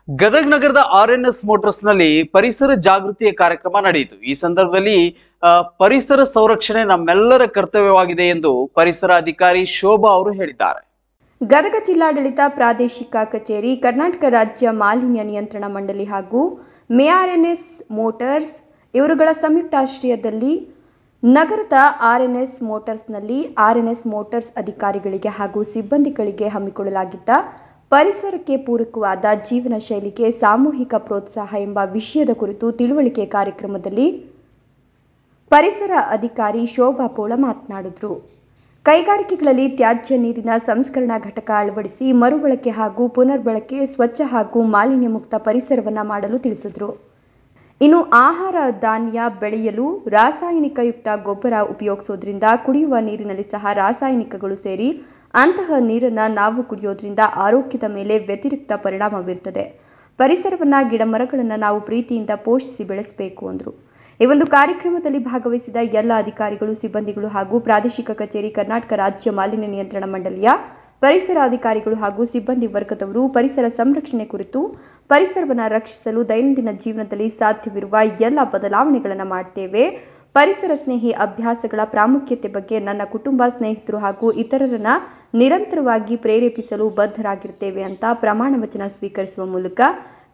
ಗದಗ್ ನಗರದ R N S motors ನಲ್ಲಿ ಪರಿಸರ ಜಾಗೃತಿಯ ಕಾರ್ಯಕ್ರಮ ನಡೆಯಿತು ಈ ಸಂದರ್ಭದಲ್ಲಿ ಆ, ಪರಿಸರ ಸಂರಕ್ಷಣೆ ನಮ್ಮೆಲ್ಲರ ಕರ್ತವ್ಯವಾಗಿದೆ ಎಂದು ಪರಿಸರ ಅಧಿಕಾರಿ ಶೋಭಾ ಅವರು ಹೇಳಿದ್ದಾರೆ ಗದಗ ಜಿಲ್ಲಾಡಳಿತ ಪ್ರಾದೇಶಿಕ ಕಚೇರಿ ಕರ್ನಾಟಕ ರಾಜ್ಯ ಮಾಲಿನ್ಯ ನಿಯಂತ್ರಣ ಮಂಡಳಿ ಹಾಗೂ ಮೆಆರ್ಎನ್ಎಸ್ ಮೋಟಾರ್ಸ್ ಇವರುಗಳ ಸಂಯುಕ್ತಾಶ್ರಯದಲ್ಲಿ ನಗರದ ಆರ್ಎನ್ಎಸ್ ಮೋಟಾರ್ಸ್ನಲ್ಲಿ ಆರ್ಎನ್ಎಸ್ ಮೋಟಾರ್ಸ್ ಅಧಿಕಾರಿಗಳಿಗೆ ಹಾಗೂ ಸಿಬ್ಬಂದಿಗಳಿಗೆ ಹಮ್ಮಿಕೊಳ್ಳಲಾಗಿದ್ದ ಪರಿಸರಕ್ಕೆ ಪೂರಕವಾದ ಜೀವನ ಶೈಲಿಗೆ ಸಾಮೂಹಿಕ ಪ್ರೋತ್ಸಾಹ ಎಂಬ ವಿಷಯದ ಕುರಿತು ತಿಳುವಳಿಕೆ ಕಾರ್ಯಕ್ರಮದಲ್ಲಿ ಪರಿಸರ ಅಧಿಕಾರಿ ಶೋಭಾ ಪೋಳ ಮಾತನಾಡಿದರು ಕೈಗಾರಿಕೆಗಳಲ್ಲಿ ತ್ಯಾಜ್ಯ ನೀರಿನ ಸಂಸ್ಕರಣಾ ಘಟಕ ಅಳವಡಿಸಿ ಮರುಬಳಕೆ ಹಾಗೂ ಪುನರ್ಬಳಕೆ ಸ್ವಚ್ಛ ಹಾಗೂ ಮಾಲಿನ್ಯ ಮುಕ್ತ ಪರಿಸರವನ್ನು ಮಾಡಲು ತಿಳಿಸಿದರು ಇನ್ನು ಆಹಾರ ಧಾನ್ಯ ಬೆಳೆಯಲು ರಾಸಾಯನಿಕಯುಕ್ತ ಗೊಬ್ಬರ ಉಪಯೋಗಿಸೋದ್ರಿಂದ ಕುಡಿಯುವ ನೀರಿನಲ್ಲಿ ಸಹ ರಾಸಾಯನಿಕಗಳು ಸೇರಿ ಅಂತಹ ನೀರನ್ನು ನಾವು ಕುಡಿಯೋದ್ರಿಂದ ಆರೋಗ್ಯದ ಮೇಲೆ ವ್ಯತಿರಿಕ್ತ ಪರಿಣಾಮವಿರುತ್ತದೆ ಪರಿಸರವನ್ನು ಗಿಡಮರಗಳನ್ನು ನಾವು ಪ್ರೀತಿಯಿಂದ ಪೋಷಿಸಿ ಬೆಳೆಸಬೇಕು ಅಂದರು ಈ ಒಂದು ಕಾರ್ಯಕ್ರಮದಲ್ಲಿ ಭಾಗವಹಿಸಿದ ಎಲ್ಲ ಅಧಿಕಾರಿಗಳು ಸಿಬ್ಬಂದಿಗಳು ಹಾಗೂ ಪ್ರಾದೇಶಿಕ ಕಚೇರಿ ಕರ್ನಾಟಕ ರಾಜ್ಯ ಮಾಲಿನ್ಯ ನಿಯಂತ್ರಣ ಮಂಡಳಿಯ ಪರಿಸರ ಅಧಿಕಾರಿಗಳು ಹಾಗೂ ಸಿಬ್ಬಂದಿ ವರ್ಗದವರು ಪರಿಸರ ಸಂರಕ್ಷಣೆ ಕುರಿತು ಪರಿಸರವನ್ನು ರಕ್ಷಿಸಲು ದೈನಂದಿನ ಜೀವನದಲ್ಲಿ ಸಾಧ್ಯವಿರುವ ಎಲ್ಲ ಬದಲಾವಣೆಗಳನ್ನು ಮಾಡ್ತೇವೆ ಪರಿಸರ ಸ್ನೇಹಿ ಅಭ್ಯಾಸಗಳ ಪ್ರಾಮುಖ್ಯತೆ ಬಗ್ಗೆ ನನ್ನ ಕುಟುಂಬ ಸ್ನೇಹಿತರು ಹಾಗೂ ಇತರರನ್ನ ನಿರಂತರವಾಗಿ ಪ್ರೇರೇಪಿಸಲು ಬದ್ಧರಾಗಿರ್ತೇವೆ ಅಂತ ಪ್ರಮಾಣ ವಚನ ಸ್ವೀಕರಿಸುವ ಮೂಲಕ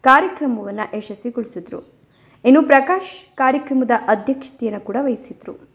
ಕಾರ್ಯಕ್ರಮವನ್ನು ಯಶಸ್ವಿಗೊಳಿಸಿದ್ರು ಇನ್ನು ಪ್ರಕಾಶ್ ಕಾರ್ಯಕ್ರಮದ ಅಧ್ಯಕ್ಷತೆಯನ್ನು ಕೂಡ ವಹಿಸಿದ್ರು